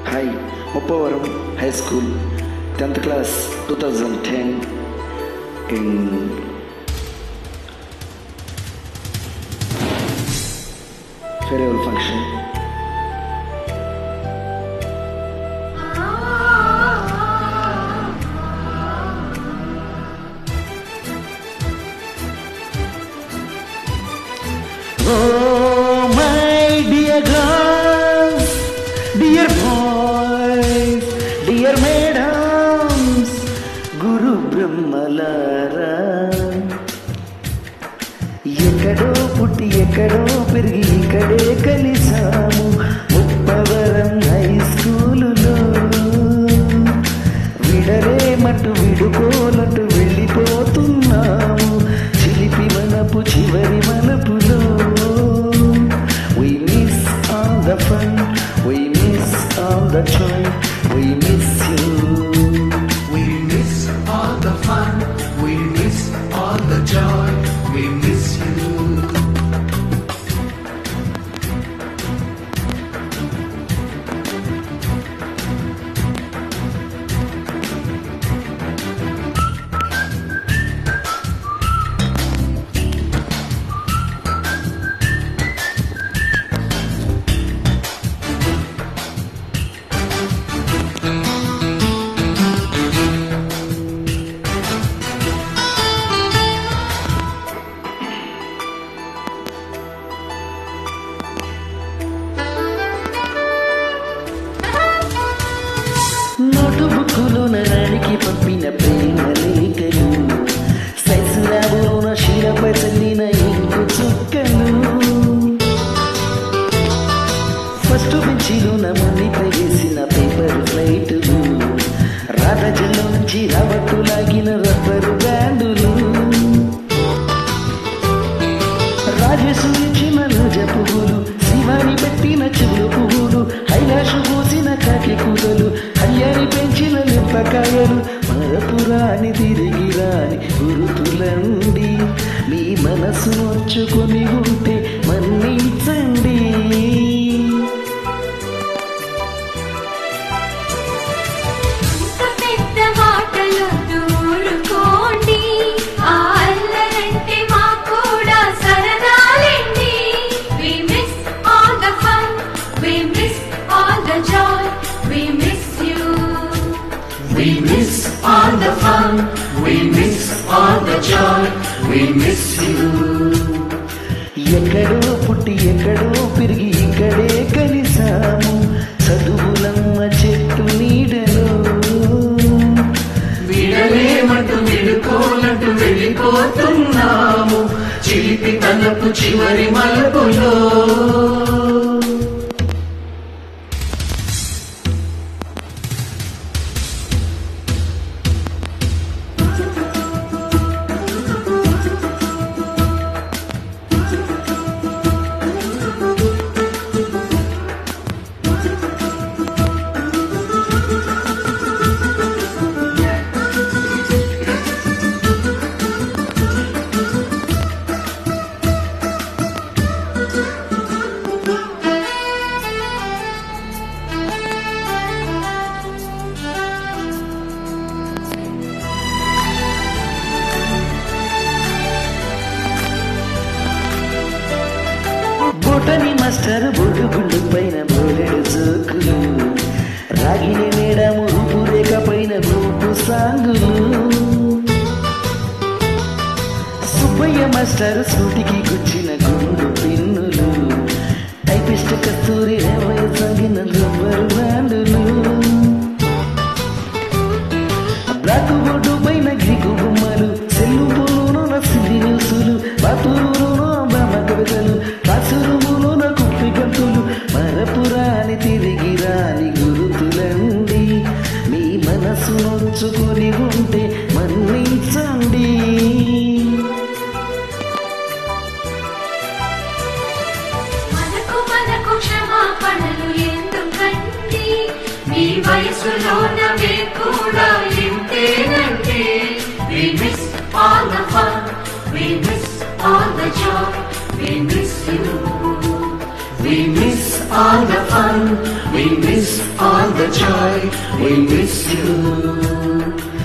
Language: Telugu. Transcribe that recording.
Hi Muppavaram high school tenth class two thousand ten in farewell function Oh, my dear girls, dear boys, dear madams, గురు బ్రహ్మలారా ఎక్కడో పుట్టి ఎక్కడో పెరిగి ఇక్కడే కలిసాము ముప్పవరం హై స్కూలులో విడరేమట్టు విడుకోలట్టు వెళ్ళిపోతున్నాము చిలిపి మనపు చివరి మలుపులో We miss all the fun, we miss all the joy, we miss you. We miss all the fun, we miss all the joy, we miss you. నోటు బుక్కులో నరానికి పంపిన ప్రేమ లేఖలు సైజు రాబోన శీలపై చల్లిన ఇంకు చుక్కలు ఫస్ట్ బెంచిలో నమ్మనిపై వేసిన పేపర్ ఫ్లైట్లు రాధజల్లో నుంచి రాబట్టు లాగిన రబ్బరు బ్యాండులు రాజేశ్వరి చిమలోజ పువ్వులు శివాని పెట్టిన చెవులు పువ్వులు హైలాషు పూసిన కాకి కూదలు కళ్యాణి పెంచిన లెప్పకాయలు మరపురాని తిరిగి రాని గురుతులండి మీ మనసు నొచ్చుకొని ఉంటే మన్నించండి అంత పెద్ద మాటలు దూరుకోండి ఆ అల్లరంటే మాకు కూడా సరదాలండి we miss all the fun we miss all the joy we miss you We miss all the fun, we miss all the joy, we miss you. ఎక్కడో పుట్టి ఎక్కడో పెరిగి ఇక్కడే కలిసాము చదువులమ్మ చెట్టు నీడలో విడలేమంటూ విడుకోనట్టు వెళ్ళిపోతున్నాము చిలిపి తనపు చివరి మలుపులో బొటని మాస్టర్ బొడ్డు గుండు పైన బోలెడు జోకులు రాగిని మేడము రూపురేఖ పైన రూపు సాంగులు సుబ్బయ్య మాస్టర్ సూటికి గుచ్చిన గుండు పిన్నులు టైపిస్ట్ కస్తూరి రేవయ్య సాగిన రబ్బరు బ్యాండులు బ్లాక్ బోర్డు పైన గ్రీకు బొమ్మలు సెల్లు పూలున సిద్ధి న్యూసులు బాతురులోన బామ కవితలు క్లాసు రూములోన కుప్పి గంతులు మరపురాని తిరిగి రాని గురుతులండి మీ మనసు నొచ్చుకొని ఉంటే మన్నించండి మనకు మనకు క్షమాపణలు ఎందుకండి మీ వయసులోన మేము కూడా ఇంతేనండి we miss all the fun we miss all the joy we miss you we miss miss all the fun. We miss all the joy. We miss you.